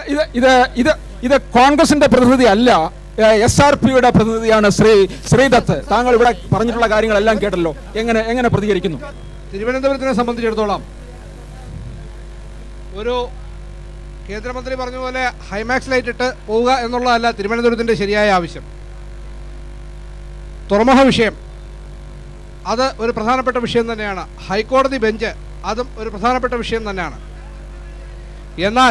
ഇത് ഇത് ഇത് ഇത് കോൺഗ്രസിന്റെ പ്രതിനിധി അല്ല എസ് ആർ പിയുടെ പ്രതിനിധിയാണ് ശ്രീ ശ്രീദത്ത് താങ്കൾ ഇവിടെ പറഞ്ഞിട്ടുള്ള കാര്യങ്ങളെല്ലാം കേട്ടല്ലോ എങ്ങനെ എങ്ങനെ പ്രതികരിക്കുന്നു തിരുവനന്തപുരത്തിനെ സംബന്ധിച്ചിടത്തോളം ഒരു കേന്ദ്രമന്ത്രി പറഞ്ഞ പോലെ ഹൈമാക്സ് ലൈറ്റ് ഇട്ട് പോവുക എന്നുള്ളതല്ല തിരുവനന്തപുരത്തിൻ്റെ ശരിയായ ആവശ്യം തുറമുഖ വിഷയം അത് ഒരു പ്രധാനപ്പെട്ട വിഷയം തന്നെയാണ് ഹൈക്കോടതി ബെഞ്ച് അതും ഒരു പ്രധാനപ്പെട്ട വിഷയം തന്നെയാണ് എന്നാൽ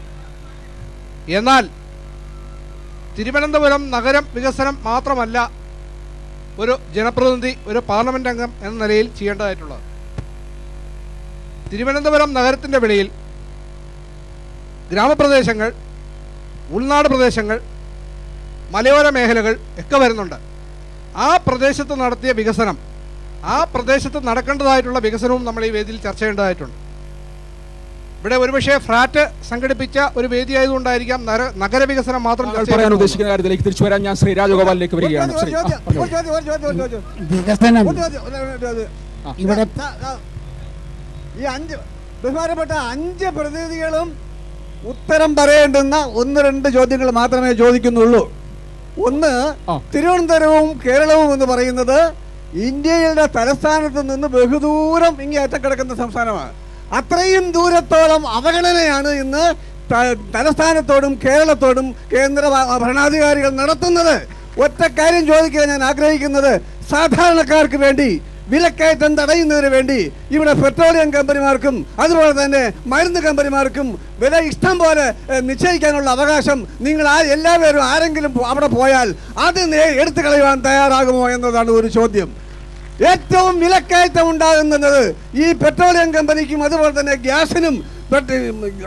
എന്നാൽ തിരുവനന്തപുരം നഗരം വികസനം മാത്രമല്ല ഒരു ജനപ്രതിനിധി ഒരു പാർലമെന്റ് അംഗം എന്ന നിലയിൽ ചെയ്യേണ്ടതായിട്ടുള്ളത് തിരുവനന്തപുരം നഗരത്തിൻ്റെ വെളിയിൽ ഗ്രാമപ്രദേശങ്ങൾ ഉൾനാട് പ്രദേശങ്ങൾ മലയോര മേഖലകൾ ഒക്കെ വരുന്നുണ്ട് ആ പ്രദേശത്ത് നടത്തിയ വികസനം ആ പ്രദേശത്ത് നടക്കേണ്ടതായിട്ടുള്ള വികസനവും നമ്മൾ ഈ വേദിയിൽ ചർച്ച ചെയ്യേണ്ടതായിട്ടുണ്ട് ഇവിടെ ഒരുപക്ഷെ ഫ്ലാറ്റ് സംഘടിപ്പിച്ച ഒരു വേദി ആയതുകൊണ്ടായിരിക്കാം നര- നഗരവികസനം മാത്രം താങ്കൾ ചർച്ച പറയാൻ ചെയ്യുന്നത്. ഉദ്ദേശിക്കുന്ന കാര്യത്തിലേക്ക് തിരിച്ചു വരാൻ ഞാൻ ശ്രീ രാജഗോപാലിലേക്ക് വരികയാണ് ശ്രീ ആ, പറഞ്ഞോളൂ. വികസനം ആ. ഇവിടെ ഈ അഞ്ച് ബഹുമാനപ്പെട്ട അഞ്ച് പ്രതിനിധികളും ഉത്തരം പറയേണ്ടുന്ന ഒന്ന് രണ്ട് ചോദ്യങ്ങൾ മാത്രമേ ചോദിക്കുന്നുള്ളൂ ഒന്ന് ആ. തിരുവനന്തപുരവും കേരളവും എന്ന് പറയുന്നത് ഇന്ത്യയുടെ തലസ്ഥാനത്ത് നിന്ന് ബഹുദൂരം ഇങ്ങേ അറ്റക്കിടക്കുന്ന സംസ്ഥാനമാണ് അത്രയും ദൂരത്തോളം അവഗണനയാണ് ഇന്ന് ത- തലസ്ഥാനത്തോടും കേരളത്തോടും കേന്ദ്ര ഭ- ഭരണാധികാരികൾ നടത്തുന്നത് ഒറ്റ കാര്യം ചോദിക്കാൻ ഞാൻ ആഗ്രഹിക്കുന്നത് സാധാരണക്കാർക്ക് വേണ്ടി വിലക്കയറ്റം തടയുന്നതിന് വേണ്ടി ഇവിടെ പെട്രോളിയം കമ്പനിമാർക്കും അതുപോലെ തന്നെ മരുന്ന് കമ്പനിമാർക്കും വില ഇഷ്ടം പോലെ ഏഹ്, നിശ്ചയിക്കാനുള്ള അവകാശം നിങ്ങൾ ആ എല്ലാവരും ആരെങ്കിലും പോ- അവിടെ പോയാൽ അത് നേ- എടുത്തു കളയുവാൻ തയ്യാറാകുമോ എന്നതാണ് ഒരു ചോദ്യം ഏറ്റവും വിലക്കയറ്റം ഉണ്ടാകുന്നത് ഈ പെട്രോളിയം കമ്പനിക്കും അതുപോലെ തന്നെ ഗ്യാസിനും പെട്ട്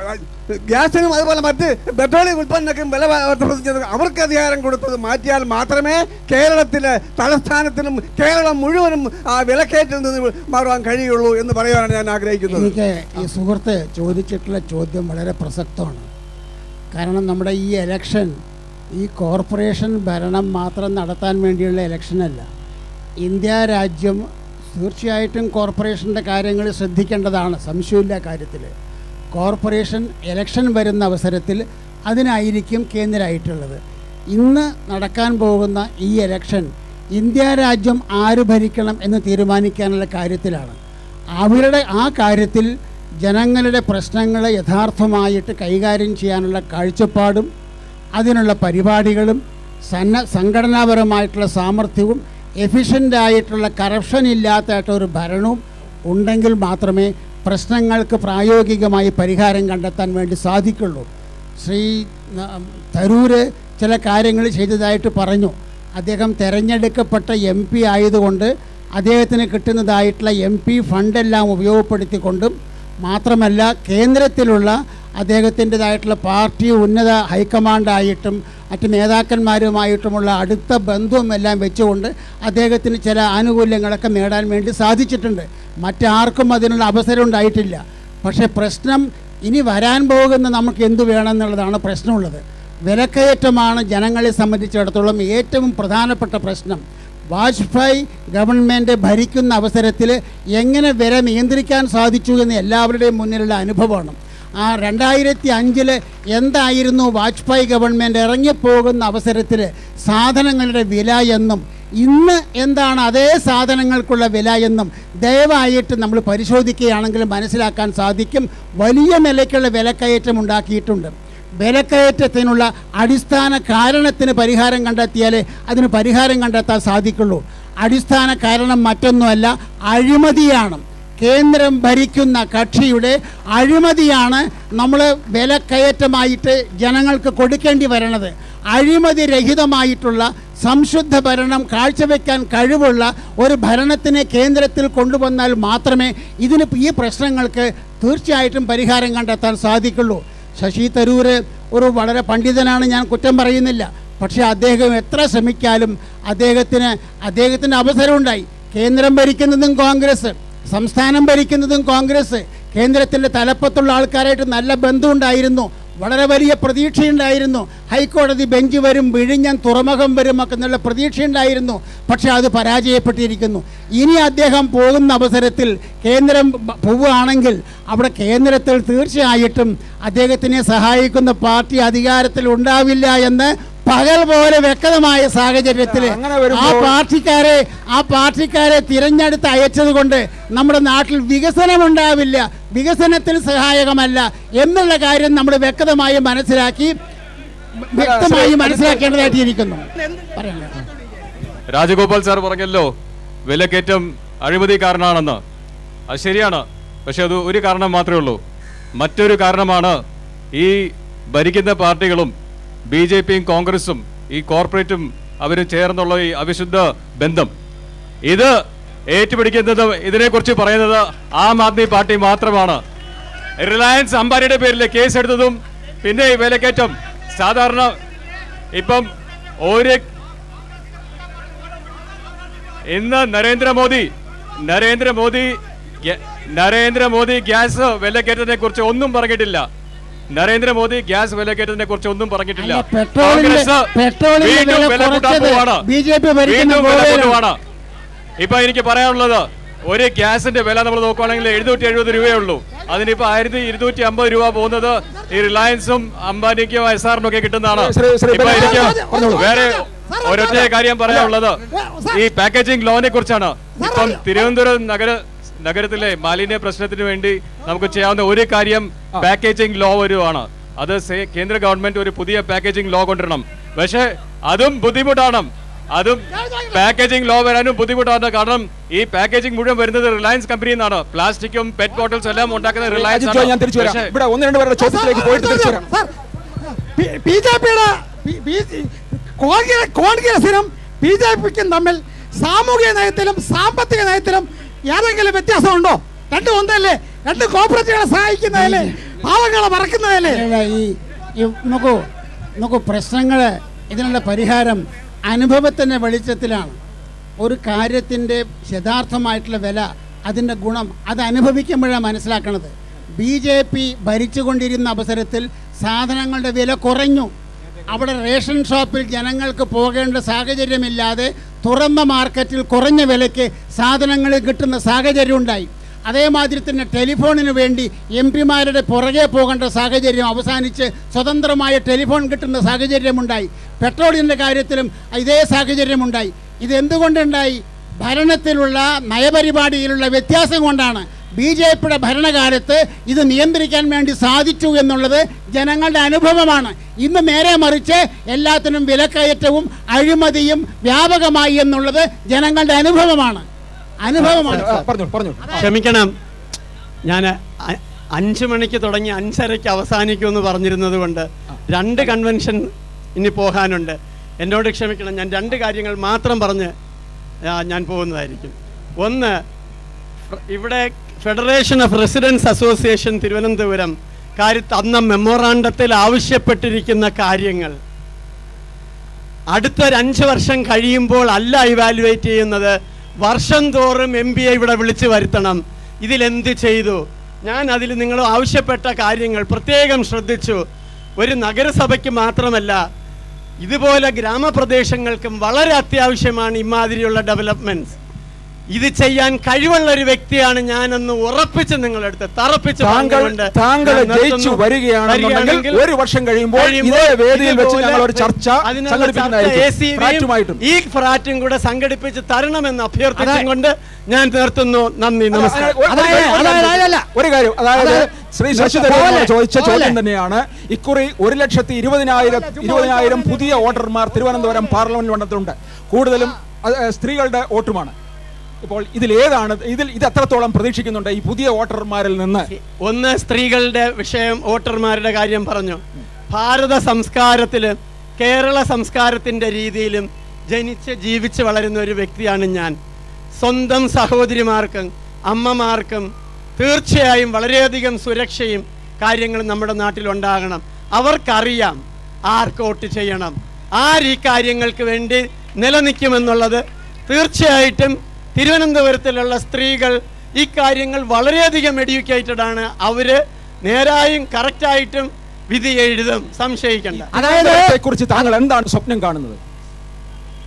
ഗ്യാസിനും അതുപോലെ മറ്റ് പെട്രോളിയം ഉൽപ്പന്നങ്ങൾക്കും വില വർദ്ധിപ്പിച്ചത് അവർക്ക് അധികാരം കൊടുത്തത് മാറ്റിയാൽ മാത്രമേ കേരളത്തിലെ തലസ്ഥാനത്തിനും കേരളം മുഴുവനും ആ വിലക്കയറ്റിൽ നിന്ന് മാറുവാൻ കഴിയുള്ളൂ എന്ന് പറയാനാണ് ഞാൻ ആഗ്രഹിക്കുന്നത് എനിക്ക് ഈ സുഹൃത്ത് ചോദിച്ചിട്ടുള്ള ചോദ്യം വളരെ പ്രസക്തമാണ് കാരണം നമ്മുടെ ഈ എലക്ഷൻ ഈ കോർപ്പറേഷൻ ഭരണം മാത്രം നടത്താൻ വേണ്ടിയുള്ള ഇലക്ഷനല്ല ഇന്ത്യ രാജ്യം തീർച്ചയായിട്ടും കോർപ്പറേഷൻ്റെ കാര്യങ്ങൾ ശ്രദ്ധിക്കേണ്ടതാണ് സംശയമില്ല കാര്യത്തിൽ കോർപ്പറേഷൻ ഇലക്ഷൻ വരുന്ന അവസരത്തിൽ അതിനായിരിക്കും കേന്ദ്രമായിട്ടുള്ളത് ഇന്ന് നടക്കാൻ പോകുന്ന ഈ ഇലക്ഷൻ ഇന്ത്യ രാജ്യം ആര് ഭരിക്കണം എന്ന് തീരുമാനിക്കാനുള്ള കാര്യത്തിലാണ് അവരുടെ ആ കാര്യത്തിൽ ജനങ്ങളുടെ പ്രശ്നങ്ങളെ യഥാർത്ഥമായിട്ട് കൈകാര്യം ചെയ്യാനുള്ള കാഴ്ചപ്പാടും അതിനുള്ള പരിപാടികളും സന്ന സംഘടനാപരമായിട്ടുള്ള സാമർഥ്യവും എഫിഷ്യൻ്റ് ആയിട്ടുള്ള കറപ്ഷൻ ഇല്ലാത്തായിട്ട് ഒരു ഭരണവും ഉണ്ടെങ്കിൽ മാത്രമേ പ്രശ്നങ്ങൾക്ക് പ്രായോഗികമായി പരിഹാരം കണ്ടെത്താൻ വേണ്ടി സാധിക്കുള്ളൂ ശ്രീ ന- തരൂര് ചില കാര്യങ്ങൾ ചെയ്തതായിട്ട് പറഞ്ഞു അദ്ദേഹം തിരഞ്ഞെടുക്കപ്പെട്ട എം പി ആയതുകൊണ്ട് അദ്ദേഹത്തിന് കിട്ടുന്നതായിട്ടുള്ള എം പി ഫണ്ടെല്ലാം ഉപയോഗപ്പെടുത്തിക്കൊണ്ടും മാത്രമല്ല കേന്ദ്രത്തിലുള്ള അദ്ദേഹത്തിൻ്റെതായിട്ടുള്ള പാർട്ടി ഉന്നത ഹൈക്കമാൻഡായിട്ടും മറ്റ് നേതാക്കന്മാരുമായിട്ടുമുള്ള അടുത്ത ബന്ധവും എല്ലാം വെച്ചുകൊണ്ട് അദ്ദേഹത്തിന് ചില ആനുകൂല്യങ്ങളൊക്കെ നേടാൻ വേണ്ടി സാധിച്ചിട്ടുണ്ട് മറ്റാർക്കും അതിനുള്ള അവസരം ഉണ്ടായിട്ടില്ല പക്ഷേ പ്രശ്നം ഇനി വരാൻ പോകുന്ന നമുക്ക് എന്തു വേണമെന്നുള്ളതാണ് പ്രശ്നമുള്ളത് വിലക്കയറ്റമാണ് ജനങ്ങളെ സംബന്ധിച്ചിടത്തോളം ഏറ്റവും പ്രധാനപ്പെട്ട പ്രശ്നം വാജ്പേയി ഗവൺമെൻറ് ഭരിക്കുന്ന അവസരത്തിൽ എങ്ങനെ വില നിയന്ത്രിക്കാൻ സാധിച്ചു എന്ന് എല്ലാവരുടെയും മുന്നിലുള്ള അനുഭവമാണ് ആ രണ്ടായിരത്തി അഞ്ചിൽ എന്തായിരുന്നു വാജ്പേയി ഗവൺമെൻറ് ഇറങ്ങിപ്പോകുന്ന അവസരത്തിൽ സാധനങ്ങളുടെ വില എന്നും ഇന്ന് എന്താണ് അതേ സാധനങ്ങൾക്കുള്ള വില എന്നും ദയവായിട്ട് നമ്മൾ പരിശോധിക്കുകയാണെങ്കിൽ മനസ്സിലാക്കാൻ സാധിക്കും വലിയ നിലയ്ക്കുള്ള വിലക്കയറ്റം ഉണ്ടാക്കിയിട്ടുണ്ട് വിലക്കയറ്റത്തിനുള്ള അടിസ്ഥാന കാരണത്തിന് പരിഹാരം കണ്ടെത്തിയാലേ അതിന് പരിഹാരം കണ്ടെത്താൻ സാധിക്കുള്ളൂ അടിസ്ഥാന കാരണം മറ്റൊന്നുമല്ല അഴിമതിയാണ് കേന്ദ്രം ഭരിക്കുന്ന കക്ഷിയുടെ അഴിമതിയാണ് നമ്മൾ വിലക്കയറ്റമായിട്ട് ജനങ്ങൾക്ക് കൊടുക്കേണ്ടി വരണത് അഴിമതി രഹിതമായിട്ടുള്ള സംശുദ്ധ ഭരണം കാഴ്ചവെക്കാൻ കഴിവുള്ള ഒരു ഭരണത്തിനെ കേന്ദ്രത്തിൽ കൊണ്ടുവന്നാൽ മാത്രമേ ഇതിന് ഈ പ്രശ്നങ്ങൾക്ക് തീർച്ചയായിട്ടും പരിഹാരം കണ്ടെത്താൻ സാധിക്കുള്ളൂ ശശി തരൂർ ഒരു വളരെ പണ്ഡിതനാണ് ഞാൻ കുറ്റം പറയുന്നില്ല പക്ഷേ അദ്ദേഹം എത്ര ശ്രമിച്ചാലും അദ്ദേഹത്തിന് അദ്ദേഹത്തിൻ്റെ അവസരമുണ്ടായി കേന്ദ്രം ഭരിക്കുന്നതും കോൺഗ്രസ് സംസ്ഥാനം ഭരിക്കുന്നതും കോൺഗ്രസ് കേന്ദ്രത്തിൻ്റെ തലപ്പത്തുള്ള ആൾക്കാരായിട്ട് നല്ല ബന്ധമുണ്ടായിരുന്നു വളരെ വലിയ പ്രതീക്ഷയുണ്ടായിരുന്നു ഹൈക്കോടതി ബെഞ്ച് വരും വിഴിഞ്ഞം തുറമുഖം വരും ഒക്കെ എന്നുള്ള പ്രതീക്ഷയുണ്ടായിരുന്നു പക്ഷേ അത് പരാജയപ്പെട്ടിരിക്കുന്നു ഇനി അദ്ദേഹം പോകുന്ന അവസരത്തിൽ കേന്ദ്രം ബ- പോവുകയാണെങ്കിൽ അവിടെ കേന്ദ്രത്തിൽ തീർച്ചയായിട്ടും അദ്ദേഹത്തിനെ സഹായിക്കുന്ന പാർട്ടി അധികാരത്തിൽ ഉണ്ടാവില്ല എന്ന് പകൽ പോലെ വ്യക്തമായ സാഹചര്യത്തിൽ അങ്ങനെ ആ വരുമ്പോൾ- പാർട്ടിക്കാരെ ആ പാർട്ടിക്കാരെ തിരഞ്ഞെടുത്ത് അയച്ചത് കൊണ്ട് നമ്മുടെ നാട്ടിൽ വികസനം ഉണ്ടാവില്ല വികസനത്തിന് സഹായകമല്ല എന്നുള്ള കാര്യം നമ്മൾ വ്യക്തമായി മനസ്സിലാക്കി വ്യക്തമായി മനസ്സിലാക്കേണ്ടതായിട്ടിരിക്കുന്നു പറയണ്ട രാജഗോപാൽ സാർ പറഞ്ഞല്ലോ വിലക്കയറ്റം അഴിമതിക്കാരനാണെന്ന് അത് ശരിയാണ് പക്ഷെ അത് ഒരു കാരണം മാത്രമേ ഉള്ളൂ മറ്റൊരു കാരണമാണ് ഈ ഭരിക്കുന്ന പാർട്ടികളും ബി ജെ പിയും കോൺഗ്രസും ഈ കോർപ്പറേറ്റും അവരും ചേർന്നുള്ള ഈ അവിശുദ്ധ ബന്ധം ഇത് ഏറ്റുപിടിക്കുന്നത് ഇതിനെക്കുറിച്ച് പറയുന്നത് ആം ആദ്മി പാർട്ടി മാത്രമാണ് റിലയൻസ് അംബാനിയുടെ പേരിൽ കേസ് എടുത്തതും പിന്നെ ഈ വിലക്കയറ്റം സാധാരണ ഇപ്പം ഒരു ഇന്ന് നരേന്ദ്രമോദി നരേന്ദ്രമോദി ഗ്യ- നരേന്ദ്രമോദി ഗ്യാസ് വിലക്കയറ്റത്തിനെ കുറിച്ച് ഒന്നും പറഞ്ഞിട്ടില്ല നരേന്ദ്രമോദി ഗ്യാസ് വിലക്കയറ്റത്തിനെ കുറിച്ച് ഒന്നും പറഞ്ഞിട്ടില്ല അല്ല, പെട്രോളിന്റെ- കോൺഗ്രസ് പെട്രോളിന്റെ വീണ്ടും വില വില കൂട്ടാൻ കുറച്ചത് പോവാണ്. BJP ഭരിക്കുന്ന വീണ്ടും വില ഗോവയിലാണ്. കൂട്ടുവാണ്. ഇപ്പൊ എനിക്ക് പറയാനുള്ളത് ഒരു ഗ്യാസിന്റെ വില നമ്മൾ നോക്കുവാണെങ്കിൽ എഴുന്നൂറ്റി എഴുപത് രൂപയേ ഉള്ളൂ അതിനിപ്പോ ആയിരത്തി ഇരുന്നൂറ്റി അമ്പത് രൂപ പോകുന്നത് ഈ റിലയൻസും അംബാനിക്കും എസ് ആറിനും ഒക്കെ കിട്ടുന്നതാണ് ശ്രീ- ശ്രീ ഇപ്പൊ ബെനറ്റ് എനിക്ക് പറഞ്ഞോളൂ. വേറെ ഒരൊറ്റ കാര്യം പറയാനുള്ളത് ഈ പാക്കേജിംഗ് ലോനെ കുറിച്ചാണ് ഇപ്പം തിരുവനന്തപുരം നഗര നഗരത്തിലെ മാലിന്യ പ്രശ്നത്തിന് വേണ്ടി നമുക്ക് ചെയ്യാവുന്ന ഒരു കാര്യം പാക്കേജിംഗ് ലോ വരുവാണ് അത് സേ- കേന്ദ്ര ഗവൺമെന്റ് ഒരു പുതിയ പാക്കേജിംഗ് ലോ കൊണ്ടുവരണം പക്ഷേ അതും ബുദ്ധിമുട്ടാണ് അതും പാക്കേജിംഗ് ലോ വരാനും ബുദ്ധിമുട്ടാണ് കാരണം ഈ പാക്കേജിംഗ് മുഴുവൻ വരുന്നത് റിലയൻസ് കമ്പനിയിൽ നിന്നാണ് പ്ലാസ്റ്റിക്കും പെറ്റ് ബോട്ടിൽസും എല്ലാം ഉണ്ടാക്കുന്നത് റിലയൻസ് അജിത് ജോയ് ഞാൻ തിരിച്ചു വരാം ഇവിടെ ഒന്ന് രണ്ട് പേരുടെ ചോദ്യത്തിലേക്ക് പോയിട്ട് തിരിച്ചു വരാം ബി ജെ പിയുടെ കോൺഗ്രസിനും ബി ജെ പിക്കും തമ്മിൽ സാമൂഹിക നയത്തിലും സാമ്പത്തിക നയത്തിലും ഏതെങ്കിലും വ്യത്യാസമുണ്ടോ രണ്ടും ഒന്നല്ലേ രണ്ട് കോപ്പറേറ്റീവുകളെ സഹായിക്കുന്നതല്ലേ പാവങ്ങളെ മറക്കുന്നതല്ലേ അല്ല, ഈ ഈ നോക്കൂ നോക്കൂ പ്രശ്നങ്ങൾ ഇതിനുള്ള പരിഹാരം അനുഭവത്തിൻ്റെ വെളിച്ചത്തിലാണ് ഒരു കാര്യത്തിൻ്റെ യഥാർത്ഥമായിട്ടുള്ള വില അതിൻ്റെ ഗുണം അത് അനുഭവിക്കുമ്പോഴാണ് മനസ്സിലാക്കണത് ബി ജെ പി ഭരിച്ചുകൊണ്ടിരുന്ന അവസരത്തിൽ സാധനങ്ങളുടെ വില കുറഞ്ഞു അവിടെ റേഷൻ ഷോപ്പിൽ ജനങ്ങൾക്ക് പോകേണ്ട സാഹചര്യമില്ലാതെ തുറന്ന മാർക്കറ്റിൽ കുറഞ്ഞ വിലയ്ക്ക് സാധനങ്ങൾ കിട്ടുന്ന സാഹചര്യം ഉണ്ടായി അതേമാതിരി തന്നെ ടെലിഫോണിന് വേണ്ടി എം പിമാരുടെ പുറകെ പോകേണ്ട സാഹചര്യം അവസാനിച്ച് സ്വതന്ത്രമായ ടെലിഫോൺ കിട്ടുന്ന സാഹചര്യമുണ്ടായി പെട്രോളിൻ്റെ കാര്യത്തിലും ഇതേ സാഹചര്യമുണ്ടായി ഇതെന്തുകൊണ്ടുണ്ടായി ഭരണത്തിലുള്ള നയപരിപാടിയിലുള്ള വ്യത്യാസം കൊണ്ടാണ് ബി ജെ പിയുടെ ഭരണകാലത്ത് ഇത് നിയന്ത്രിക്കാൻ വേണ്ടി സാധിച്ചു എന്നുള്ളത് ജനങ്ങളുടെ അനുഭവമാണ് ഇന്ന് നേരെ മറിച്ച് എല്ലാത്തിനും വിലക്കയറ്റവും അഴിമതിയും വ്യാപകമായി എന്നുള്ളത് ജനങ്ങളുടെ അനുഭവമാണ് അനുഭവമാണ് ആ, പറഞ്ഞു പറഞ്ഞു ക്ഷമിക്കണം ഞാൻ അഞ്ച് മണിക്ക് തുടങ്ങി അഞ്ചരയ്ക്ക് അവസാനിക്കുമെന്ന് പറഞ്ഞിരുന്നത് കൊണ്ട് രണ്ട് കൺവെൻഷൻ ഇനി പോകാനുണ്ട് എന്നോട് ക്ഷമിക്കണം ഞാൻ രണ്ട് കാര്യങ്ങൾ മാത്രം പറഞ്ഞ് ആ, ഞാൻ പോകുന്നതായിരിക്കും ഒന്ന് ഫ്ര- ഇവിടെ federation of residents association Thiruvananthapuram കാര്യത്ത് അന്ന മെമ്മോറാണ്ടത്തിൽ ആവശ്യപ്പെട്ടിരിക്കുന്ന കാര്യങ്ങൾ അടുത്ത ഒരു അഞ്ച് വർഷം കഴിയുമ്പോൾ അല്ല ഇവാലുവേറ്റ് ചെയ്യുന്നത് വർഷം തോറും എം ബി എ ഇവിടെ വിളിച്ചു വരുത്തണം ഇതിലെന്ത് ചെയ്തു ഞാൻ അതിൽ നിങ്ങൾ ആവശ്യപ്പെട്ട കാര്യങ്ങൾ പ്രത്യേകം ശ്രദ്ധിച്ചു ഒരു നഗരസഭയ്ക്ക് മാത്രമല്ല ഇതുപോലെ ഗ്രാമപ്രദേശങ്ങൾക്കും വളരെ അത്യാവശ്യമാണ് ഇമാതിരിയുള്ള ഡെവലപ്മെന്റ്സ് ഇത് ചെയ്യാൻ കഴിവുള്ള ഒരു വ്യക്തിയാണ് ഞാനെന്ന് ഉറപ്പിച്ച് നിങ്ങളെടുത്ത് തറപ്പിച്ച് താങ്കൾ പറഞ്ഞുകൊണ്ട് താങ്കൾ ഞാൻ നിർത്തുന്നു. ജയിച്ചു വരികയാണെന്നുണ്ടെങ്കിൽ വരികയാണെങ്കിൽ ഒരു വർഷം കഴിയുമ്പോൾ കഴിയുമ്പോൾ ഇതേ വേദിയിൽ വെച്ച് ഇതുപോലെ ഞങ്ങൾ ഒരു ചർച്ച അതിനുള്ള സംഘടിപ്പിക്കുന്നതായിരിക്കും ചർച്ച ACV യും ഫ്രാറ്റുമായിട്ടും ഈ ഫ്രാറ്റും കൂടെ സംഘടിപ്പിച്ച് തരണമെന്ന് അഭ്യർത്ഥിച്ചുകൊണ്ട് ഞാൻ നിർത്തുന്നു നന്ദി നമസ്കാരം അതായത് അതായത് അതല്ല ഒരു കാര്യം അതായത് അതായത് ശ്രീ മിസ്റ്റർ ശശി തരൂർ പോലെ, ചോദിച്ച പോലെ. ചോദ്യം തന്നെയാണ് ഇക്കുറി ഒരു ലക്ഷത്തി ഇരുപതിനായിരം ഇരുപതിനായിരം പുതിയ വോട്ടർമാർ തിരുവനന്തപുരം പാർലമെന്റ് മണ്ഡലത്തിലുണ്ട് കൂടുതലും അത്, ഏഹ്, സ്ത്രീകളുടെ വോട്ടുമാണ് ഇപ്പോൾ ഇതിൽ ഏതാണ് ഇതിൽ ഇത് എത്രത്തോളം പ്രതീക്ഷിക്കുന്നുണ്ട് ഈ പുതിയ വോട്ടർമാരിൽ നിന്ന് ഒന്ന് സ്ത്രീകളുടെ വിഷയം വോട്ടർമാരുടെ കാര്യം പറഞ്ഞു ഭാരത സംസ്കാരത്തില് കേരള സംസ്കാരത്തിന്റെ രീതിയിലും ജനിച്ച് ജീവിച്ച് വളരുന്ന ഒരു വ്യക്തിയാണ് ഞാൻ സ്വന്തം സഹോദരിമാർക്കും അമ്മമാർക്കും തീർച്ചയായും വളരെയധികം സുരക്ഷയും കാര്യങ്ങളും നമ്മുടെ നാട്ടിലുണ്ടാകണം അവർക്കറിയാം ആർക്ക് വോട്ട് ചെയ്യണം ആര് ഈ കാര്യങ്ങൾക്ക് വേണ്ടി നിലനിൽക്കുമെന്നുള്ളത് തീർച്ചയായിട്ടും തിരുവനന്തപുരത്തിലുള്ള സ്ത്രീകൾ ഈ കാര്യങ്ങൾ വളരെയധികം എഡ്യൂക്കേറ്റഡ് ആണ് അവര് നേരായും കറക്റ്റായിട്ടും വിധി എഴുതും സംശയിക്കണ്ട അതായത് കുറിച്ച് താങ്കൾ എന്താണ് സ്വപ്നം കാണുന്നത്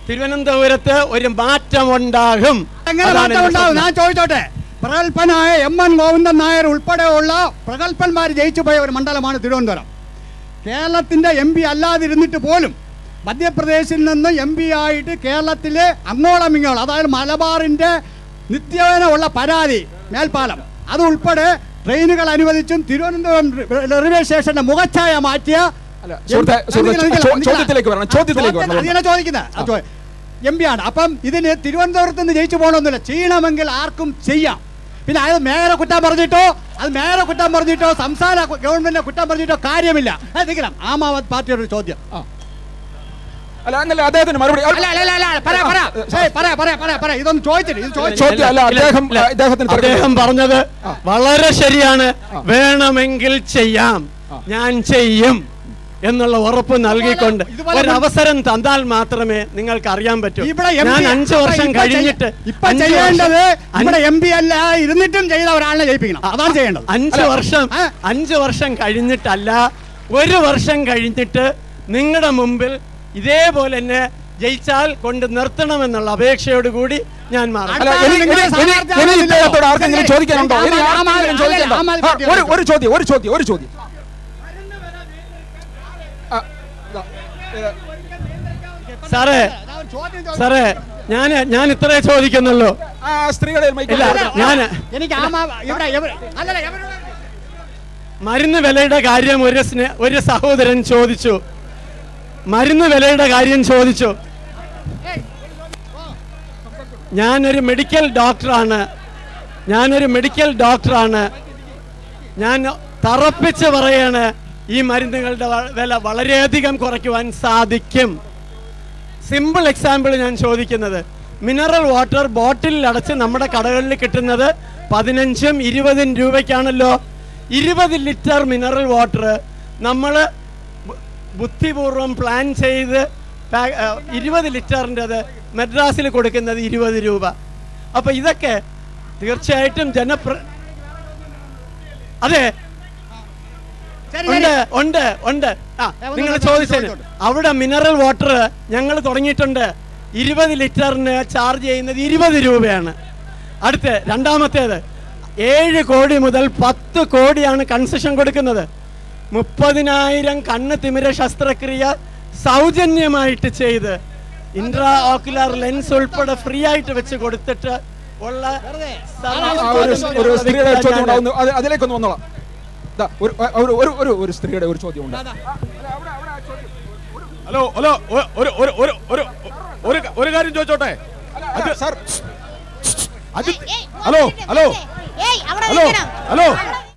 തിരുവനന്തപുരത്ത് ഒരു മാറ്റമുണ്ടാകും എങ്ങനെ അതാണ് മാറ്റം എൻ്റെ ഉണ്ടാവും സ്വപ്നം. ഞാൻ ചോദിച്ചോട്ടെ പ്രഗത്ഭനായ എം എൻ ഗോവിന്ദൻ നായർ ഉൾപ്പെടെയുള്ള പ്രഗത്ഭന്മാർ ജയിച്ചു പോയ ഒരു മണ്ഡലമാണ് തിരുവനന്തപുരം കേരളത്തിന്റെ എം പി അല്ലാതിരുന്നിട്ട് പോലും മധ്യപ്രദേശിൽ നിന്ന് എം പി ആയിട്ട് കേരളത്തിലെ അങ്ങോളം ഇങ്ങോളം അതായത് മലബാറിന്റെ നിത്യേന ഉള്ള പരാതി മേൽപ്പാലം അത് ഉൾപ്പെടെ ട്രെയിനുകൾ അനുവദിച്ചും തിരുവനന്തപുരം റെയിൽവേ സ്റ്റേഷന്റെ മുഖച്ഛായ മാറ്റിയ അല്ല, സുഹൃത്തെ, സുഹൃത്തെ, ചോ- ചോദ്യത്തിലേക്ക് വരണം, ചോദ്യത്തിലേക്ക് വരണം. അതിനെ ചോദിക്കുന്നത് എം പി ആണ് അപ്പം ഇതിന് തിരുവനന്തപുരത്ത് നിന്ന് ജയിച്ചു പോകണമെന്നില്ല ചെയ്യണമെങ്കിൽ ആർക്കും ചെയ്യാം പിന്നെ അത് മേയറെ കുറ്റം പറഞ്ഞിട്ടോ അത് മേയറെ കുറ്റം പറഞ്ഞിട്ടോ സംസ്ഥാന ഗവൺമെന്റിനെ കുറ്റം പറഞ്ഞിട്ടോ കാര്യമില്ല അത് നിൽക്കണം ആം ആദ്മി പാർട്ടിയുടെ ഒരു ചോദ്യം അല്ല എന്നല്ല അദ്ദേഹത്തിന് മറുപടി അല്ല അല്ല അല്ല, അല്ല പറ പറ ഏയ്, പറ പറ പറ പറ ഇതൊന്ന് ചോദിച്ചിട്ട് ഇത് ചോദിച്ചു ചോദ്യം അല്ല, ഇല്ല, അദ്ദേഹം, ഇല്ല. ഇദ്ദേഹത്തിന് തിരക്ക് അദ്ദേഹം പറഞ്ഞത് വളരെ ശരിയാണ് വേണമെങ്കിൽ ചെയ്യാം ഞാൻ ചെയ്യും എന്നുള്ള ഉറപ്പ് നൽകിക്കൊണ്ട് ഇതുപോലെ ഒരു അവസരം തന്നാൽ മാത്രമേ നിങ്ങൾക്ക് അറിയാൻ പറ്റൂ ഇവിടെ എം ഞാൻ പി അഞ്ചു വർഷം ഇപ്പൊ ചെയ്യ- കഴിഞ്ഞിട്ട് ഇപ്പൊ അഞ്ച് ചെയ്യേണ്ടത് വർഷം- ഇവിടെ എം പി അല്ല ഇരുന്നിട്ടും ചെയ്ത ഒരാളിനെ ജയിപ്പിക്കണം അതാണ് ചെയ്യേണ്ടത് അഞ്ച് വർഷം ആ. അഞ്ച് വർഷം കഴിഞ്ഞിട്ടല്ല ഒരു വർഷം കഴിഞ്ഞിട്ട് നിങ്ങളുടെ മുമ്പിൽ ഇതേപോലെ തന്നെ ജയിച്ചാൽ കൊണ്ട് നിർത്തണമെന്നുള്ള അപേക്ഷയോട് കൂടി ഞാൻ മാറും അല്ല ഇനി ഇനി ഇനി ഇനി ഇദ്ദേഹത്തോട് ആർക്കെങ്കിലും ചോദിക്കാനുണ്ടോ ഇനി ആർക്കെങ്കിലും ചോദിക്കാനുണ്ടോ ആ, ഒരു ഒരു ചോദ്യം ഒരു ചോദ്യം ഒരു ചോദ്യം ആ, ഇതാ, ഇത്, സാറേ സാറേ ഞാൻ ഞാൻ ഇത്രേ ചോദിക്കുന്നുള്ളൂ ആ സ്ത്രീകളുടെ മൈക്ക് ഇല്ല കൊടുക്കണം. ഞാൻ എനിക്ക് ആമാ ഇവിടെ എവ- അല്ലല്ല എവരുടെ മരുന്ന് വിലയുടെ കാര്യം ഒരു സ്നേ ഒരു സഹോദരൻ ചോദിച്ചു മരുന്ന് വിലയുടെ കാര്യം ചോദിച്ചു ഞാനൊരു മെഡിക്കൽ ഡോക്ടറാണ് ഞാനൊരു മെഡിക്കൽ ഡോക്ടറാണ് ഞാൻ തറപ്പിച്ച് പറയാണ് ഈ മരുന്നുകളുടെ വ- വില വളരെയധികം കുറയ്ക്കുവാൻ സാധിക്കും സിമ്പിൾ എക്സാമ്പിൾ ഞാൻ ചോദിക്കുന്നത് മിനറൽ വാട്ടർ ബോട്ടിലിൽ അടച്ച് നമ്മുടെ കടകളിൽ കിട്ടുന്നത് പതിനഞ്ചും ഇരുപതും രൂപയ്ക്കാണല്ലോ ഇരുപത് ലിറ്റർ മിനറൽ വാട്ടർ നമ്മൾ ബുദ്ധിപൂർവം പ്ലാൻ ചെയ്ത് പാ- ആ, ഇരുപത് ലിറ്ററിൻ്റെത് മദ്രാസിൽ കൊടുക്കുന്നത് ഇരുപത് രൂപ അപ്പോൾ ഇതൊക്കെ തീർച്ചയായിട്ടും ജനപ്ര അതെ ശരി, ഉണ്ട് ശരി. ഉണ്ട് ഉണ്ട് ആ ഒന്ന് നിങ്ങൾ ഒന്ന് ചോദിച്ചതിന് ചോദിച്ചോട്ടെ. അവിടെ മിനറൽ വാട്ടർ ഞങ്ങൾ തുടങ്ങിയിട്ടുണ്ട് ഇരുപത് ലിറ്ററിന് ചാർജ് ചെയ്യുന്നത് ഇരുപത് രൂപയാണ് അടുത്ത് രണ്ടാമത്തേത് ഏഴ് കോടി മുതൽ പത്ത് കോടിയാണ് കൺസെഷൻ കൊടുക്കുന്നത് മുപ്പതിനായിരം കണ്ണ് തിമിര ശസ്ത്രക്രിയ സൗജന്യമായിട്ട് ചെയ്ത് ഇൻട്രാ ഓക്കുലാർ ലെൻസ് ഉൾപ്പെടെ ഫ്രീ ആയിട്ട് വെച്ച് കൊടുത്തിട്ട് ഉള്ള സർവീസ് ആ, ഒരു കൊടുക്കുന്ന ഒരു സ്ത്രീയുടെ വ്യക്തിയാണ് ചോദ്യം ഞാൻ. ഉണ്ടാവുന്നു അത് അതിലേക്കൊന്ന് വന്നോളാം ദാ, ഒരു ഒരു ഒരു ഒരു ഒരു സ്ത്രീയുടെ ഒരു ചോദ്യം ഉണ്ട് ഹലോ ഹലോ ഒ- ഒരു ഒരു ഒരു ഒരു ഒരു ഒരു കാര്യം ചോദിച്ചോട്ടെ അത് സാർ അത് ഏയ്, ഏയ്, ഹലോ നിൽക്ക്, ഹലോ നിൽക്ക്. ഏയ് അവിടെ ഹലോ നിൽക്കണം. ഹലോ അവിടെ